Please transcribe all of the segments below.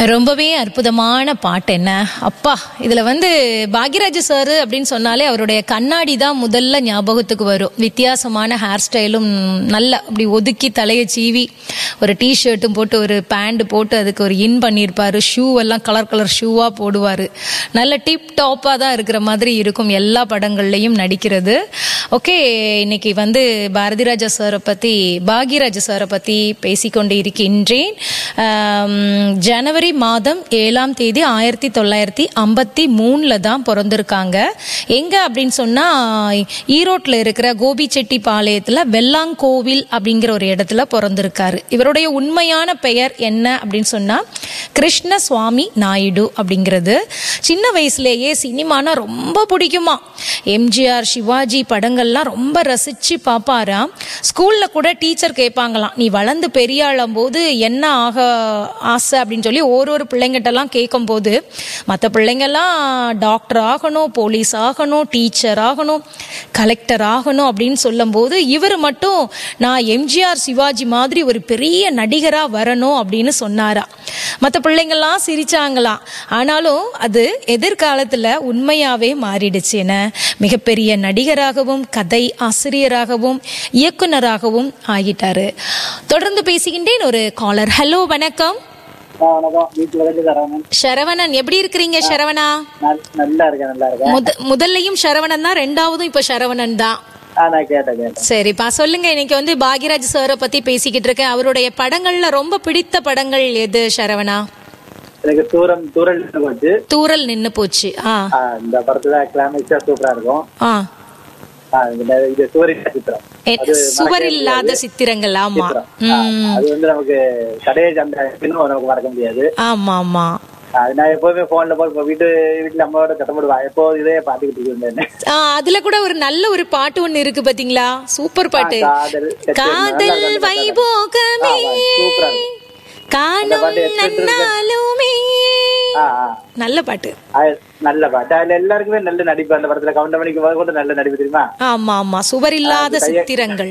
ரொம்பவே அற்புதமான பாட்டு என்ன அப்பா இதுல வந்து பாக்யராஜ் சார் அப்படின்னு சொன்னாலே அவருடைய கண்ணாடி தான் முதல்ல ஞாபகத்துக்கு வரும் வித்தியாசமான ஹேர் ஸ்டைலும் நல்ல அப்படி ஒதுக்கி தலையை சீவி ஒரு டி ஷர்ட்டும் போட்டு ஒரு பேண்ட் போட்டு அதுக்கு ஒரு இன் பண்ணியிருப்பாரு ஷூ எல்லாம் கலர் கலர் ஷூவா போடுவாரு நல்ல டிப் டாப்பா தான் இருக்கிற மாதிரி இருக்கும் எல்லா படங்கள்லையும் நடிக்கிறது ஓகே இன்னைக்கு வந்து பாரதி ராஜா சாரை பத்தி பாக்யராஜ் சாரை பத்தி பேசிக்கொண்டு இருக்கின்றேன் ஆம், ஜனவரி மாதம் ஏழாம் தேதி ஆயிரத்தி தொள்ளாயிரத்தி ஐம்பத்தி மூணுல தான் பிறந்திருக்காங்க எங்க அப்படின்னு சொன்னா ஈரோட்ல இருக்கிற கோபிச்செட்டிப்பாளையத்துல வெள்ளாங்கோவில் அப்படிங்கிற ஒரு இடத்துல பிறந்திருக்காரு இவருடைய உண்மையான பெயர் என்ன அப்படின்னு சொன்னா கிருஷ்ண சுவாமி நாயுடு அப்படிங்கிறது சின்ன வயசுலேயே சினிமானா ரொம்ப பிடிக்குமா எம்ஜிஆர் சிவாஜி படங்கள்லாம் ரொம்ப ரசிச்சு பார்ப்பாராம் ஸ்கூல்ல கூட டீச்சர் கேட்பாங்களாம் நீ வளர்ந்து பெரிய ஆளும் போது என்ன ஆக ஆசை அப்படின்னு சொல்லி ஒரு ஒரு பிள்ளைங்கிட்டலாம் கேட்கும்போது மற்ற பிள்ளைங்கெல்லாம் டாக்டர் ஆகணும் போலீஸ் ஆகணும் டீச்சர் ஆகணும் கலெக்டர் ஆகணும் அப்படின்னு சொல்லும்போது இவர் மட்டும் நான் எம்ஜிஆர் சிவாஜி மாதிரி ஒரு பெரிய நடிகரா வரணும் அப்படின்னு சொன்னாரா மற்ற பிள்ளைங்கள்லாம் சிரிச்சாங்களாம் ஆனாலும் அது எதிர்காலத்துல உண்மையாவே மாறிடுச்சு என மிகப்பெரிய நடிகராகவும் கதை ஆசிரியராகவும் இயக்குனராகவும் ஆகிட்டாரு தொடர்ந்து பேசுகின்றேன் ஒரு காலர் ஹலோ வணக்கம் ஆ, வணக்கம் வீட்டுல இருந்து தரவன் சரவணன் எப்படி இருக்கிறீங்க சரவணா நல்லா இருக்கேன் நல்லா இருக்கேன் முத முதல்லையும் சரவணன் தான் ரெண்டாவதும் இப்ப சரவணன் தான் ஆ நான் கேட்டேன் கேட்டேன் சரிப்பா சொல்லுங்க இன்னைக்கு வந்து பாக்யராஜ் சாரை பத்தி பேசிக்கிட்டு இருக்கேன் அவருடைய படங்கள்ல ரொம்ப பிடித்த படங்கள் எது சரவணா எனக்கு தூரம் தூரல் போச்சு தூரல் நின்னு போச்சு ஆ ஆ, இந்த படத்துல கிளைமேக்ஸா சூப்பரா இருக்கும் ஆ ஆ, இந்த இது சூரிய சித்திரம் எ- சுவர் இல்லாத சித்திரங்கள் ஆமா சித்திரம். ஆ, அது வந்து நமக்கு கடையை அந்த இன்னும் நமக்கு மறக்க முடியாது ஆமா ஆமா அது நான் எப்போதுமே போன்ல போய் இப்ப வீட்டு வீட்டுல அம்மாவோட சத்தம் போடுவேன் எப்போ இதே பாத்துக்கிட்டு இருந்தேன் ஆ, அதுல கூட ஒரு நல்ல ஒரு பாட்டு ஒண்ணு இருக்கு பாத்தீங்களா சூப்பர் பாட்டு காதல் காதல் வைபோகமே சூப்பரா இருக்கும் காணும் நன்னாலுமே ஆ, ஆ. நல்ல பாட்டு அது நல்ல பாட்டு அதுல எல்லாருக்குமே நல்ல நடிப்பு அந்த படத்துல கவுண்டமணிக்கு முதல் கூட நல்ல நடிப்பு தெரியுமா ஆமா ஆமா சுவர் இல்லாத சித்திரங்கள்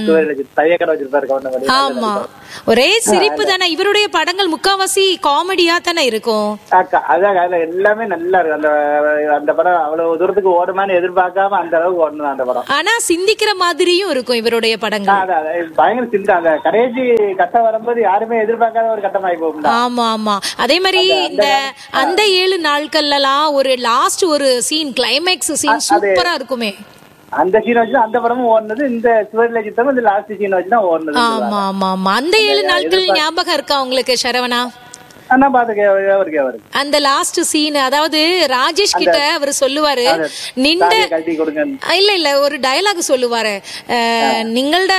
தைய கடை வச்சிருப்பாரு கவுண்டமணி ஆமா ஒரே சிரிப்பு தானே இவருடைய படங்கள் முக்காவாசி காமெடியா தானே இருக்கும் அக்கா, அதான் அதுல எல்லாமே நல்லா இருக்கு அந்த அந்த படம் அவ்வளவு தூரத்துக்கு ஓடுமான்னு எதிர்பார்க்காம அந்த அளவுக்கு ஓடணும் அந்த படம் ஆனா சிந்திக்கிற மாதிரியும் இருக்கும் இவருடைய படங்கள் அதான், அதான், பயங்கர சிந்தா அந்த கடைசி கட்டம் வரும்போது யாருமே எதிர்பார்க்காத ஒரு கட்டமாயி போகும் ஆமா ஆமா அதே மாதிரி இந்த அந்த ஏழு நாட்கள்லாம் ஒரு லாஸ்ட் ஒரு சீன் கிளைமேக்ஸ் சீன் சூப்பரா இருக்குமே அந்த சீன் வச்சு அந்த படமும் ஓடுனது இந்த சிவரில சித்தம் இந்த லாஸ்ட் சீன் வச்சு தான் ஓடுனது ஆமா ஆமா ஆமா அந்த ஏழு நாட்கள் ஞாபகம் இருக்கா உங்களுக்கு சரவணா ஆனா பாத்துக்க அவருக்கு அவருக்கு அந்த லாஸ்ட் சீன் அதாவது ராஜேஷ் கிட்ட அவர் சொல்லுவாரு நின்ற தாலியை கழட்டி கொடுங்க இல்ல இல்ல ஒரு டயலாக் சொல்லுவாரு அஹ், നിങ്ങളുടെ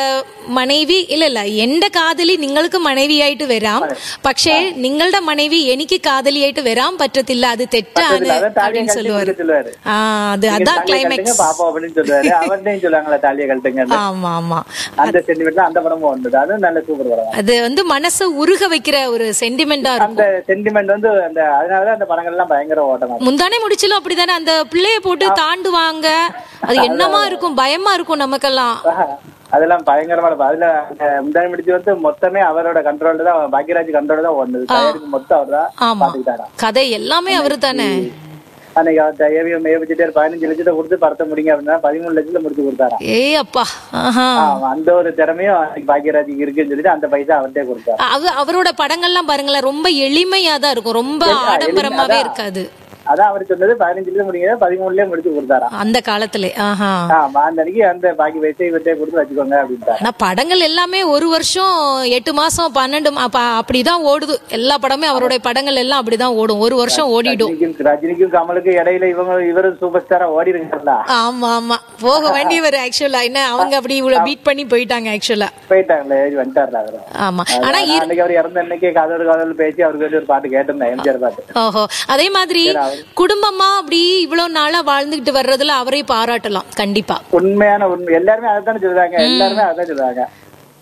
മനവി ഇല്ല ഇല്ല എന്റെ കാതലി നിങ്ങൾക്ക് മനവിയായിട്ട് വരാം പക്ഷേ നിങ്ങളുടെ മനവി എനിക്ക് കാതലിയായിട്ട് വരാൻ പറ്റത്തില്ല അത് തെറ്റാണ് அதான் தாலியை அப்படின்னு கழட்டி சொல்லுவாரு கொடுக்க சொல்லுவாரு ஆ அது நீங்க அதான் தாலியை கிளைமேக்ஸ் கழட்டுங்க பாப்பா அப்படின்னு சொல்லுவாரு அவர்கிட்டயும் சொல்லுவாங்களா தாலியை கழட்டுங்க ஆமா ஆமா அந்த சென்டிமெண்ட் அந்த படமும் ஓடுனது அதுவும் நல்ல சூப்பர் படம் அது வந்து மனசை உருக வைக்கிற ஒரு சென்டிமெண்டா இருக்கும் அந்த சென்டிமெண்ட் வந்து அந்த அதனாலதான் அந்த படங்கள் எல்லாம் பயங்கர ஓட்டமா முந்தானே முடிச்சலும் அப்படிதானே அந்த பிள்ளைய போட்டு தாண்டுவாங்க அது என்னமா இருக்கும் பயமா இருக்கும் நமக்கெல்லாம் அதெல்லாம் பயங்கரமான படம். அதுல அந்த முந்தானி முடிச்சு வந்து மொத்தமே அவரோட கண்ட்ரோல் தான் பாக்யராஜ் கண்ட்ரோல் தான் ஓடுனது தயாரிப்பு மொத்தம் அவர் தான் ஆமா பாத்துக்கிட்டாரா கதை எல்லாமே அவரு தானே அன்னைக்கு அவர் ஏவிஎம் ஏவிச்சிட்டு பதினஞ்சு லட்சத்தை கொடுத்து படத்தை முடிங்க அப்படின்னா பதிமூணு லட்சத்துல முடிச்சு கொடுத்தாரா ஏய் அப்பா ஆஹா ஆமா, அந்த ஒரு திறமையும் அன்னைக்கு பாக்யராஜ் இருக்குன்னு சொல்லிட்டு அந்த பைசா அவர்கிட்டே கொடுத்தாரு அவ அவரோட படங்கள்லாம் பாருங்களேன் ரொம்ப எளிமையா தான் இருக்கும் ரொம்ப ஆடம்பரமாவே இருக்காது அதான் அவர் சொன்னது பதினஞ்சு லட்சம் முடிங்க பதிமூணுலயே முடிச்சு கொடுத்தாரா அந்த காலத்துல ஆஹா ஆமா அந்த அன்னைக்கு அந்த பாக்கி பைசா இவர்கிட்டே கொடுத்து வச்சுக்கோங்க அப்படின்ட்டாரு ஆனா படங்கள் எல்லாமே ஒரு வருஷம் எட்டு மாசம் பன்னெண்டு மா- அப்ப அப்படிதான் ஓடுது எல்லா படமே அவருடைய படங்கள் எல்லாம் அப்படிதான் ஓடும் ஒரு வருஷம் ஓடிடும் ரஜினிக்கும் ரஜினிக்கும் கமலுக்கும் இடையில இவங்க இவரும் சூப்பர் ஸ்டாரா ஓடி இருக்காங்களா ஆமா ஆமா போக வேண்டியவர் ஆக்சுவலா என்ன அவங்க அப்படி இவ்வளவு பீட் பண்ணி போயிட்டாங்க ஆக்சுவலா போயிட்டாங்களே ஏறி வந்துட்டார்ல அவரு ஆமா ஆனா நான் அன்னைக்கு அவர் இறந்த அன்னைக்கே காதல் காதல் பேசி அவருக்கு வேண்டி ஒரு பாட்டு கேட்டிருந்தேன் எம்ஜிஆர் பாட்டு ஓஹோ அதே மாதிரி குடும்பமா அப்படி இவ்வளவு நாளா வாழ்ந்துகிட்டு வர்றதுல அவரை பாராட்டலாம் கண்டிப்பா உண்மையான உண்மை எல்லாருமே அதைத்தானே சொல்றாங்க எல்லாருமே அதான் சொல்றாங்க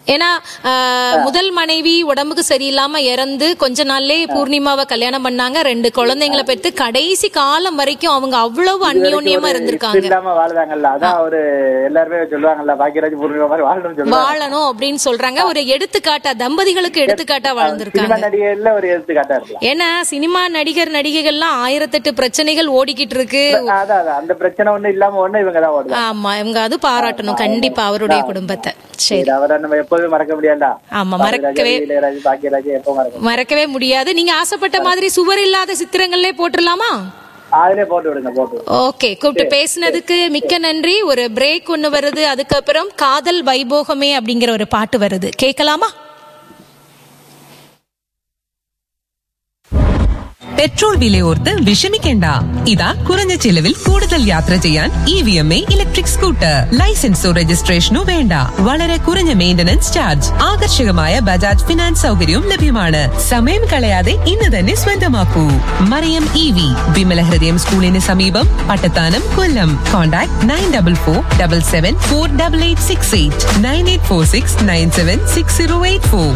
ஏன்னா ஆஹ், முதல் மனைவி உடம்புக்கு சரியில்லாம இறந்து கொஞ்ச நாள்லே பூர்ணிமாவை கல்யாணம் பண்ணாங்க ரெண்டு குழந்தைங்களை பெற்று கடைசி காலம் வரைக்கும் அவங்க அவ்வளவு அந்யோன்யமா இருந்திருக்காங்க இல்லாம வாழ்றாங்கல்ல அதான் அவரு எல்லாருமே சொல்லுவாங்கல்ல பாக்கியராஜ் பூர்ணிமா மாதிரி வாழணும்னு சொல்லுவாங்க வாழணும் அப்படின்னு சொல்றாங்க ஒரு எடுத்துக்காட்டா தம்பதிகளுக்கு எடுத்துக்காட்டா வாழ்ந்திருக்காங்க சினிமா நடிகைகள்ல ஒரு எடுத்துக்காட்டா இருக்கலாம் ஏன்னா சினிமா நடிகர் நடிகைகள்லாம் ஆயிரத்தெட்டு பிரச்சனைகள் ஓடிக்கிட்டு இருக்கு அதான் அதான் அந்த பிரச்சனை ஒண்ணு இல்லாம ஒண்ணு இவங்க தான் ஓடுறாங்க ஆமா இவங்க அது பாராட்டணும் கண்டிப்பா அவருடைய குடும்பத்தை சரி அவரை நம்ம எப்போதும் மறக்க முடியாதா ஆமா மறக்கவே இளையராஜ் பாக்கியராஜ் எப்போ மறக்க மறக்கவே முடியாது நீங்க ஆசைப்பட்ட மாதிரி சுவர் இல்லாத சித்திரங்களே போட்டுடலாமா அதுலயே போட்டு விடுங்க போட்டு விடுங்க. ஓகே கூப்பிட்டு பேசுனதுக்கு மிக்க நன்றி ஒரு பிரேக் ஒன்னு வருது அதுக்கப்புறம் காதல் வைபோகமே அப்படிங்கிற ஒரு பாட்டு வருது கேட்கலாமா പെട്രോൾ വിലയോർത്ത് വിഷമിക്കേണ്ട ഇതാ കുറഞ്ഞ ചിലവിൽ കൂടുതൽ യാത്ര ചെയ്യാൻ E V M A electric scooter ലൈസൻസോ രജിസ്ട്രേഷനോ വേണ്ട വളരെ കുറഞ്ഞ മെയിന്റനൻസ് ചാർജ് ആകർഷകമായ ബജാജ് ഫിനാൻസ് സൗകര്യവും ലഭ്യമാണ് സമയം കളയാതെ ഇന്ന് തന്നെ സ്വന്തമാക്കൂ മറിയം ഇ വി വിമല ഹൃദയം സ്കൂളിന് സമീപം Pattathanam Kollam contact nine double four double seven four double eight six eight nine eight four six nine seven six zero eight four